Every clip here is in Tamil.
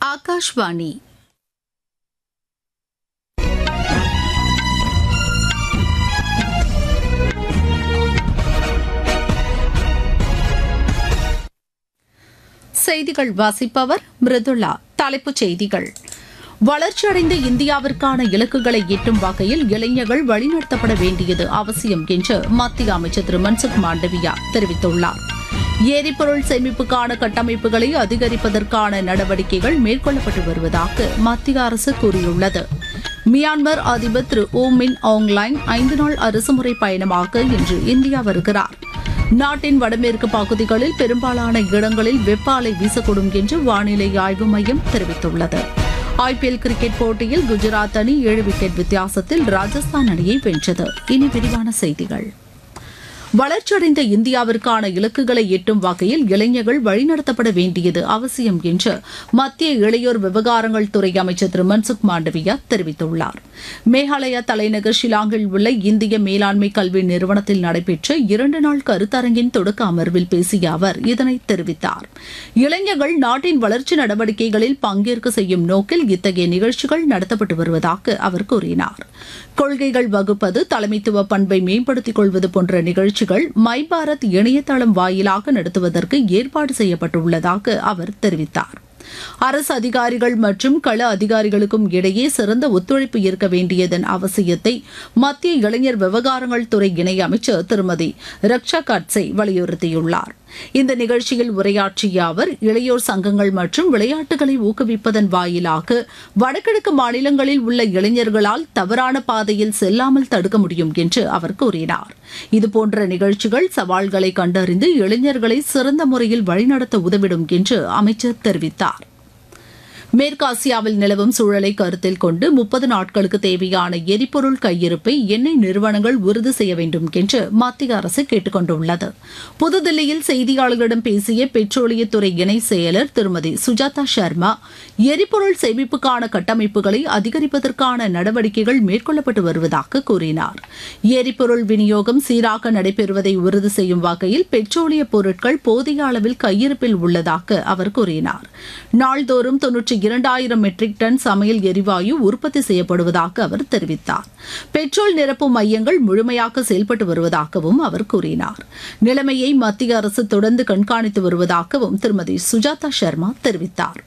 ఆకాశవాణి செய்திகள் வாசிப்பவர் மிருதுளா தலைப்புச் செய்திகள் வளர்ச்சியடைந்த இந்தியாவிற்கான இலக்குகளை எட்டும் வகையில் இளைஞர்கள் வழிநடத்தப்பட வேண்டியது அவசியம் என்று மத்திய அமைச்சர் திரு மன்சுக் மாண்டவியா தெரிவித்துள்ளார் எரிபொருள் சேமிப்புக்கான கட்டமைப்புகளை அதிகரிப்பதற்கான நடவடிக்கைகள் மேற்கொள்ளப்பட்டு வருவதாக மத்திய அரசு கூறியுள்ளது மியான்மர் அதிபர் திரு ஓ மின் ஆங்லைன் ஐந்து நாள் அரசுமுறை பயணமாக இன்று இந்தியா வருகிறார் நாட்டின் வடமேற்கு பகுதிகளில் பெரும்பாலான இடங்களில் வெப்ப அலை வீசக்கூடும் என்று வானிலை ஆய்வு மையம் தெரிவித்துள்ளது ஐபிஎல் கிரிக்கெட் போட்டியில் குஜராத் அணி ஏழு விக்கெட் வித்தியாசத்தில் ராஜஸ்தான் அணியை வென்றது இனி விரிவான செய்திகள் வளர்ச்சியடைந்த இந்தியாவிற்கான இலக்குகளை எட்டும் வகையில் இளைஞர்கள் வழிநடத்தப்பட வேண்டியது அவசியம் என்று மத்திய இளையோர் விவகாரங்கள் துறை அமைச்சர் திரு மன்சுக் மாண்டவியா தெரிவித்துள்ளார் மேகாலயா தலைநகர் ஷிலாங்கில் உள்ள இந்திய மேலாண்மை கல்வி நிறுவனத்தில் நடைபெற்ற இரண்டு நாள் கருத்தரங்கின் தொடக்க அமர்வில் பேசிய அவர் இதனை தெரிவித்தார் இளைஞர்கள் நாட்டின் வளர்ச்சி நடவடிக்கைகளில் பங்கேற்க செய்யும் நோக்கில் இத்தகைய நிகழ்ச்சிகள் நடத்தப்பட்டு வருவதாக அவர் கூறினார் கொள்கைகள் வகுப்பது தலைமைத்துவ பண்பை மேம்படுத்திக் கொள்வது போன்ற நிகழ்ச்சிகள் மை பாரத் இணையதளம் வாயிலாக நடத்துவதற்கு ஏற்பாடு செய்யப்பட்டுள்ளதாக அவர் தெரிவித்தார் அரசு அதிகாரிகள் மற்றும் கள அதிகாரிகளுக்கும் இடையே சிறந்த ஒத்துழைப்பு இருக்க வேண்டியதன் அவசியத்தை மத்திய இளைஞர் விவகாரங்கள் துறை இணையமைச்சர் திருமதி ரக்ஷா கட்சே வலியுறுத்தியுள்ளார் இந்த நிகழ்ச்சியில் உரையாற்றிய அவர் இளையோர் சங்கங்கள் மற்றும் விளையாட்டுகளை ஊக்குவிப்பதன் வாயிலாக வடகிழக்கு மாநிலங்களில் உள்ள இளைஞர்களால் தவறான பாதையில் செல்லாமல் தடுக்க முடியும் என்று அவர் கூறினார் இதுபோன்ற நிகழ்ச்சிகள் சவால்களை கண்டறிந்து இளைஞர்களை சிறந்த முறையில் வழிநடத்த உதவிடும் என்று அமைச்சர் தெரிவித்தார் மேற்காசியாவில் நிலவும் சூழலை கருத்தில் கொண்டு முப்பது நாட்களுக்கு தேவையான எரிபொருள் கையிருப்பை எண்ணெய் நிறுவனங்கள் உறுதி செய்ய வேண்டும் என்று மத்திய அரசு கேட்டுக் கொண்டுள்ளது புதுதில்லியில் செய்தியாளர்களிடம் பேசிய பெட்ரோலியத்துறை இணை செயலர் திருமதி சுஜாதா சர்மா எரிபொருள் சேமிப்புக்கான கட்டமைப்புகளை அதிகரிப்பதற்கான நடவடிக்கைகள் மேற்கொள்ளப்பட்டு வருவதாக கூறினார் எரிபொருள் விநியோகம் சீராக நடைபெறுவதை உறுதி செய்யும் வகையில் பெட்ரோலிய பொருட்கள் போதிய அளவில் கையிருப்பில் உள்ளதாக அவர் கூறினார் நாள்தோறும் தொன்னூற்றி இரண்டாயிரம் மெட்ரிக் டன் சமையல் எரிவாயு உற்பத்தி செய்யப்படுவதாக அவர் தெரிவித்தார் பெட்ரோல் நிரப்பு மையங்கள் முழுமையாக செயல்பட்டு வருவதாகவும் அவர் கூறினார் நிலைமையை மத்திய அரசு தொடர்ந்து கண்காணித்து வருவதாகவும் திருமதி சுஜாதா சர்மா தெரிவித்தார்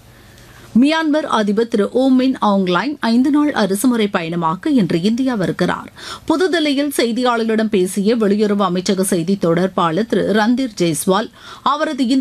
மியான்மர் அதிபர் திரு ஓ மின் ஆங்லைன் ஐந்து நாள் அரசுமுறை பயணமாக இன்று இந்தியா வருகிறார் புதுதில்லியில் செய்தியாளர்களிடம் பேசிய வெளியுறவு அமைச்சக செய்தி தொடர்பாளர் திரு ரந்தீர் ஜெய்ஸ்வால் அவரது